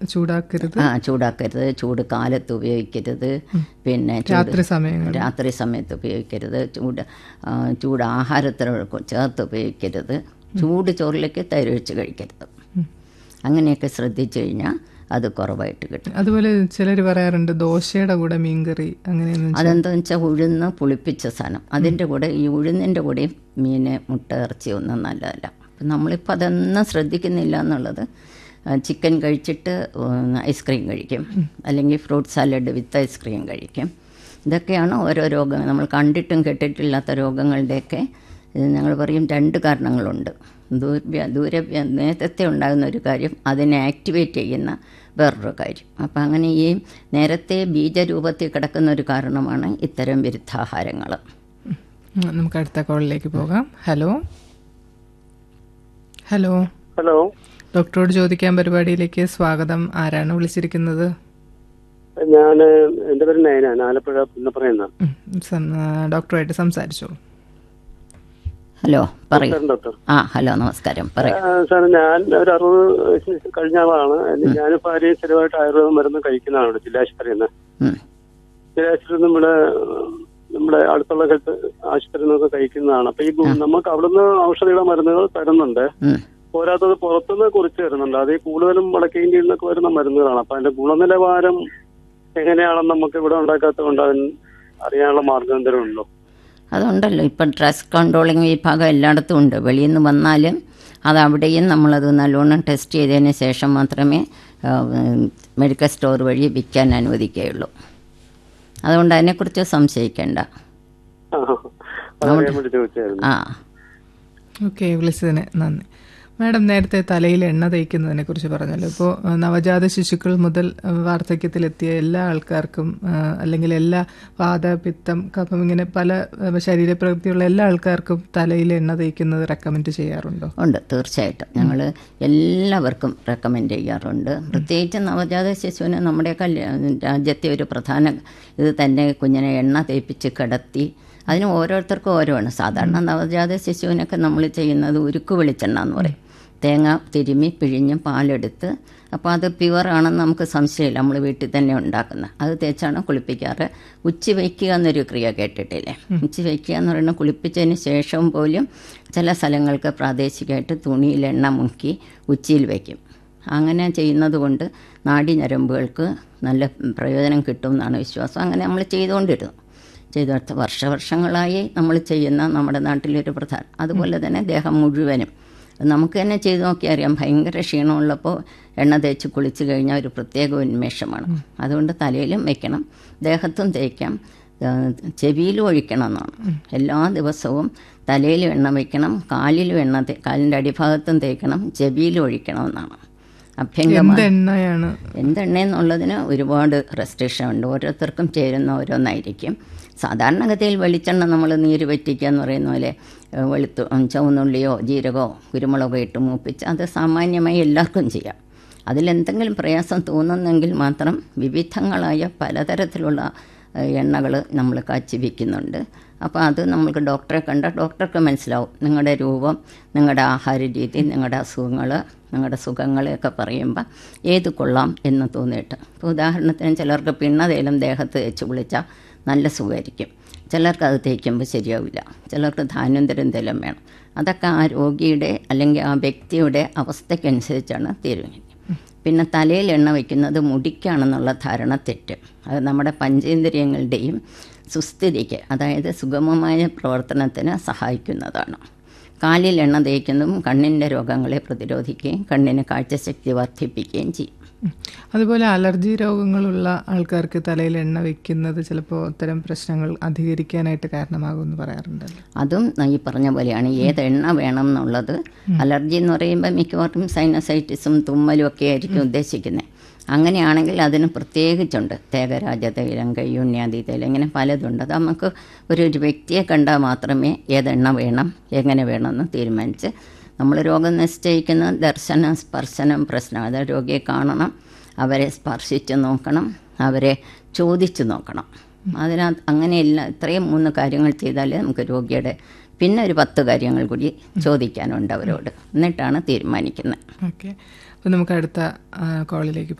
ചൂടാക്കരുത് ആ ചൂടാക്കരുത് ചൂട് കാലത്ത് ഉപയോഗിക്കരുത് പിന്നെ ചൂട് രാത്രി സമയങ്ങൾ രാത്രി സമയത്ത് ഉപയോഗിക്കരുത് ചൂട് ആ, ചൂട് ആഹാരത്തിനോട് ചേർത്ത് ഉപയോഗിക്കരുത് ചൂട് ചോറിലേക്ക് തൈരൊഴിച്ച് കഴിക്കരുത് അങ്ങനെയൊക്കെ ശ്രദ്ധിച്ചു കഴിഞ്ഞാൽ അത് കുറവായിട്ട് കിട്ടും അതുപോലെ ചിലർ പറയാറുണ്ട് ദോശയുടെ കൂടെ മീൻകറി അങ്ങനെയൊന്നും അതെന്താണെന്ന് വെച്ചാൽ ഉഴുന്ന് പുളിപ്പിച്ച സാധനം അതിൻ്റെ കൂടെ ഈ ഉഴുന്നിൻ്റെ കൂടെയും മീന് മുട്ട ഇറച്ചി ഒന്നും നല്ലതല്ല അപ്പം നമ്മളിപ്പോൾ അതൊന്നും ശ്രദ്ധിക്കുന്നില്ല എന്നുള്ളത് ആ, ചിക്കൻ കഴിച്ചിട്ട് ഉം, ഐസ്ക്രീം കഴിക്കും അല്ലെങ്കിൽ ഫ്രൂട്ട് സാലഡ് വിത്ത് ഐസ്ക്രീം കഴിക്കും ഇതൊക്കെയാണ് ഓരോ രോഗങ്ങൾ നമ്മൾ കണ്ടിട്ടും കേട്ടിട്ടില്ലാത്ത രോഗങ്ങളുടെയൊക്കെ ഇത് ഞങ്ങൾ പറയും രണ്ട് കാരണങ്ങളുണ്ട് ദൂര ദൂര നേരത്തെ ഉണ്ടാകുന്ന ഒരു കാര്യം അതിനെ ആക്ടിവേറ്റ് ചെയ്യുന്ന വേറൊരു കാര്യം അപ്പം അങ്ങനെ ഈ നേരത്തെ ബീജരൂപത്തിൽ കിടക്കുന്ന ഒരു കാരണമാണ് ഇത്തരം വിരുദ്ധാഹാരങ്ങൾ ഉം, നമുക്ക് അടുത്ത കോളിലേക്ക് പോകാം ഹലോ ഹലോ ഹലോ ഡോക്ടറോട് ചോദിക്കാൻ പരിപാടിയിലേക്ക് സ്വാഗതം ആരാണ് വിളിച്ചിരിക്കുന്നത് ഞാൻ എന്റെ പേര് നയനാണ് ആലപ്പുഴ പുന്നപ്പറയുന്ന ഉം, സം- ആ, ഡോക്ടറുമായിട്ട് സംസാരിച്ചോളൂ ഹലോ പറയൂ ഡോക്ടർ ആ ഹലോ നമസ്കാരം പറയൂ സാർ ഞാൻ ഒരു അറുപത് വയസ്സിന് കഴിഞ്ഞ ആളാണ് ഞാനിപ്പോ ആരെയും സ്ഥിരമായിട്ട് ആയുർവേദ മരുന്ന് കഴിക്കുന്നതാണ് ഇവിടെ ജില്ലാശുപത്രിയിൽ നിന്ന് ഉം. ജില്ലാശുപത്രിയിൽ നിന്ന് ഇവിടെ നമ്മുടെ അടുത്തുള്ള ഹെൽത്ത് ആശുപത്രിയിൽ നിന്നൊക്കെ കഴിക്കുന്നതാണ് അപ്പൊ ഈ ഗു- നമുക്ക് അവിടുന്ന് ഔഷധിയുടെ മരുന്നുകൾ തരുന്നുണ്ട് ഉം. പോരാത്തത് പുറത്തുനിന്ന് കുറിച്ച് തരുന്നുണ്ട് അത് ഈ കൂടുതലും വടക്കേ ഇന്ത്യയിൽ നിന്നൊക്കെ വരുന്ന മരുന്നുകളാണ് അപ്പൊ അതിന്റെ ഗുണനിലവാരം എങ്ങനെയാണെന്ന് നമുക്ക് ഇവിടെ ഉണ്ടാക്കാത്തതുകൊണ്ട് അതിന് അറിയാനുള്ള മാർഗം എന്തെങ്കിലും ഉണ്ടോ അതുണ്ടല്ലോ ഇപ്പം ഡ്രസ് കൺട്രോളിങ് വിഭാഗം എല്ലായിടത്തും ഉണ്ട് വെളിയിൽ നിന്ന് വന്നാലും അത് അവിടെയും നമ്മളത് നല്ലോണം ടെസ്റ്റ് ചെയ്തതിന് ശേഷം മാത്രമേ ആ, ഉം, മെഡിക്കൽ സ്റ്റോർ വഴി വിൽക്കാൻ അനുവദിക്കുകയുള്ളൂ അതുകൊണ്ട് അതിനെക്കുറിച്ച് സംശയിക്കേണ്ട ആ, അതറിയാൻ വേണ്ടി ചോദിച്ചായിരുന്നു ആ ഓക്കെ വിളിച്ചതിന് നന്ദി മാഡം നേരത്തെ തലയിൽ എണ്ണ തേക്കുന്നതിനെ കുറിച്ച് പറഞ്ഞല്ലോ ഇപ്പോൾ നവജാത ശിശുക്കൾ മുതൽ ആ, വാർദ്ധക്യത്തിലെത്തിയ എല്ലാ ആൾക്കാർക്കും ആ, അല്ലെങ്കിൽ എല്ലാ വാത പിത്തം കഫം ഇങ്ങനെ പല ആ, ശരീരപ്രകൃതിയുള്ള എല്ലാ ആൾക്കാർക്കും തലയിൽ എണ്ണ തേക്കുന്നത് റെക്കമെൻഡ് ചെയ്യാറുണ്ടോ ഉണ്ട് തീർച്ചയായിട്ടും ഞങ്ങൾ എല്ലാവർക്കും റെക്കമെൻഡ് ചെയ്യാറുണ്ട് പ്രത്യേകിച്ച് നവജാത ശിശുവിന് നമ്മുടെ കല്യാ രാജ്യത്തെ ഒരു പ്രധാന ഇത് തന്നെ കുഞ്ഞിനെ എണ്ണ തേപ്പിച്ച് കിടത്തി അതിന് ഓരോരുത്തർക്കും ഓരോആണ് സാധാരണ നവജാത ശിശുവിനൊക്കെ നമ്മൾ ചെയ്യുന്നത് ഉരുക്ക് വെളിച്ചെണ്ണ എന്ന് പറയും തേങ്ങ തിരുമ്മി പിഴിഞ്ഞ് പാലെടുത്ത് അപ്പോൾ അത് പ്യുവർ ആണെന്ന് നമുക്ക് സംശയമില്ല നമ്മൾ വീട്ടിൽ തന്നെ ഉണ്ടാക്കുന്നത് അത് തേച്ചാണ് കുളിപ്പിക്കാറ് ഉച്ചി വയ്ക്കുക എന്നൊരു ക്രിയ കേട്ടിട്ടില്ലേ ഉച്ചി വയ്ക്കുക എന്ന് പറയുന്നത് കുളിപ്പിച്ചതിന് ശേഷം പോലും ചില സ്ഥലങ്ങൾക്ക് പ്രാദേശികമായിട്ട് തുണിയിൽ എണ്ണ മുക്കി ഉച്ചിയിൽ വയ്ക്കും അങ്ങനെ ചെയ്യുന്നത് കൊണ്ട് നാഡി ഞരമ്പുകൾക്ക് നല്ല പ്രയോജനം കിട്ടും എന്നാണ് വിശ്വാസം അങ്ങനെ നമ്മൾ ചെയ്തുകൊണ്ടിരുന്നു ചെയ്തെടുത്ത വർഷവർഷങ്ങളായി നമ്മൾ ചെയ്യുന്ന നമ്മുടെ നാട്ടിലൊരു പ്രധാന അതുപോലെ തന്നെ ദേഹം മുഴുവനും നമുക്ക് തന്നെ ചെയ്ത് നോക്കിയാൽ അറിയാം ഭയങ്കര ക്ഷീണമുള്ളപ്പോൾ എണ്ണ തേച്ച് കുളിച്ച് കഴിഞ്ഞാൽ ഒരു പ്രത്യേക ഉന്മേഷമാണ് അതുകൊണ്ട് തലയിലും വെക്കണം ദേഹത്തും തേക്കാം ആ, ചെവിയിലും ഒഴിക്കണം എന്നാണ് എല്ലാ ദിവസവും തലയിലും എണ്ണ വയ്ക്കണം കാലിലും എണ്ണ തേ കാലിൻ്റെ അടിഭാഗത്തും തേക്കണം ചെവിയിലും ഒഴിക്കണം എന്നാണ് അഭ്യംഗമായി എന്ത് എണ്ണയാണ് എന്തെണ്ണയെന്നുള്ളതിന് ഒരുപാട് റെസ്ട്രിക്ഷൻ ഉണ്ട് ഓരോരുത്തർക്കും ചേരുന്ന ഓരോന്നായിരിക്കും സാധാരണഗതിയിൽ വെളിച്ചെണ്ണ നമ്മൾ നീര് വറ്റിക്കുക എന്ന് പറയുന്ന പോലെ ഏഹ്, വെളുത്തു ഉം, ചുവന്നുള്ളിയോ ജീരകമോ കുരുമുളകോ ഇട്ട് മൂപ്പിച്ച് അത് സാമാന്യമായി എല്ലാവർക്കും ചെയ്യാം അതിലെന്തെങ്കിലും പ്രയാസം തോന്നുന്നെങ്കിൽ മാത്രം വിവിധങ്ങളായ പലതരത്തിലുള്ള എണ്ണകൾ നമ്മൾ കാച്ചി വയ്ക്കുന്നുണ്ട് അപ്പോൾ അത് നമ്മൾക്ക് ഡോക്ടറെ കണ്ട ഡോക്ടർക്ക് മനസ്സിലാവും നിങ്ങളുടെ രൂപം നിങ്ങളുടെ ആഹാര രീതി നിങ്ങളുടെ അസുഖങ്ങൾ നിങ്ങളുടെ സുഖങ്ങളെയൊക്കെ പറയുമ്പോൾ ഏത് കൊള്ളാം എന്ന് തോന്നിയിട്ട് ഇപ്പോൾ ഉദാഹരണത്തിന് ചിലർക്ക് പിണ്ണതേലും ദേഹത്ത് തേച്ച് കുളിച്ചാൽ നല്ല സുഖമായിരിക്കും ചിലർക്ക് അത് തേക്കുമ്പോൾ ശരിയാവില്ല ചിലർക്ക് ധാന്യന്തരം തേലും വേണം അതൊക്കെ ആ രോഗിയുടെ അല്ലെങ്കിൽ ആ വ്യക്തിയുടെ അവസ്ഥയ്ക്കനുസരിച്ചാണ് തീരുമാനിക്കുന്നത് പിന്നെ തലയിൽ എണ്ണ വയ്ക്കുന്നത് മുടിക്കാണെന്നുള്ള ധാരണ തെറ്റ് അത് നമ്മുടെ പഞ്ചേന്ദ്രിയങ്ങളുടെയും സുസ്ഥിതിക്ക് അതായത് സുഗമമായ പ്രവർത്തനത്തിന് സഹായിക്കുന്നതാണ് കാലിൽ എണ്ണ തേക്കുന്നതും കണ്ണിൻ്റെ രോഗങ്ങളെ പ്രതിരോധിക്കുകയും കണ്ണിന് കാഴ്ചശക്തി വർദ്ധിപ്പിക്കുകയും ചെയ്യും ഉം. അതുപോലെ അലർജി രോഗങ്ങളുള്ള ആൾക്കാർക്ക് തലയിൽ എണ്ണ വെക്കുന്നത് ചിലപ്പോൾ അത്തരം പ്രശ്നങ്ങൾ അധികരിക്കാനായിട്ട് കാരണമാകുമെന്ന് പറയാറുണ്ടല്ലോ അതും ഈ പറഞ്ഞ പോലെയാണ് ഏത് എണ്ണ വേണം എന്നുള്ളത് അലർജി എന്ന് പറയുമ്പോൾ മിക്കവാറും സൈനസൈറ്റിസും തുമ്മലും ഒക്കെ ആയിരിക്കും ഉദ്ദേശിക്കുന്നത് അങ്ങനെയാണെങ്കിൽ അതിന് പ്രത്യേകിച്ചുണ്ട് തേകരാജ തൈലം കയ്യുണ്യാദി തൈലം ഇങ്ങനെ പലതുണ്ട് അത് നമുക്ക് ഒരു ഒരു വ്യക്തിയെ കണ്ടാൽ മാത്രമേ ഏതെണ്ണ വേണം എങ്ങനെ വേണമെന്ന് തീരുമാനിച്ച് നമ്മൾ രോഗം നിശ്ചയിക്കുന്ന ദർശനം സ്പർശനം പ്രശ്നം അതായത് രോഗിയെ കാണണം അവരെ സ്പർശിച്ച് നോക്കണം അവരെ ചോദിച്ചു നോക്കണം അതിനകത്ത് അങ്ങനെയല്ല ഇത്രയും മൂന്ന് കാര്യങ്ങൾ ചെയ്താലേ നമുക്ക് രോഗിയുടെ പിന്നെ ഒരു പത്ത് കാര്യങ്ങൾ കൂടി ചോദിക്കാനുണ്ട് അവരോട് എന്നിട്ടാണ് തീരുമാനിക്കുന്നത് ഓക്കെ അപ്പോൾ നമുക്ക് അടുത്ത ആ, കോളിലേക്ക്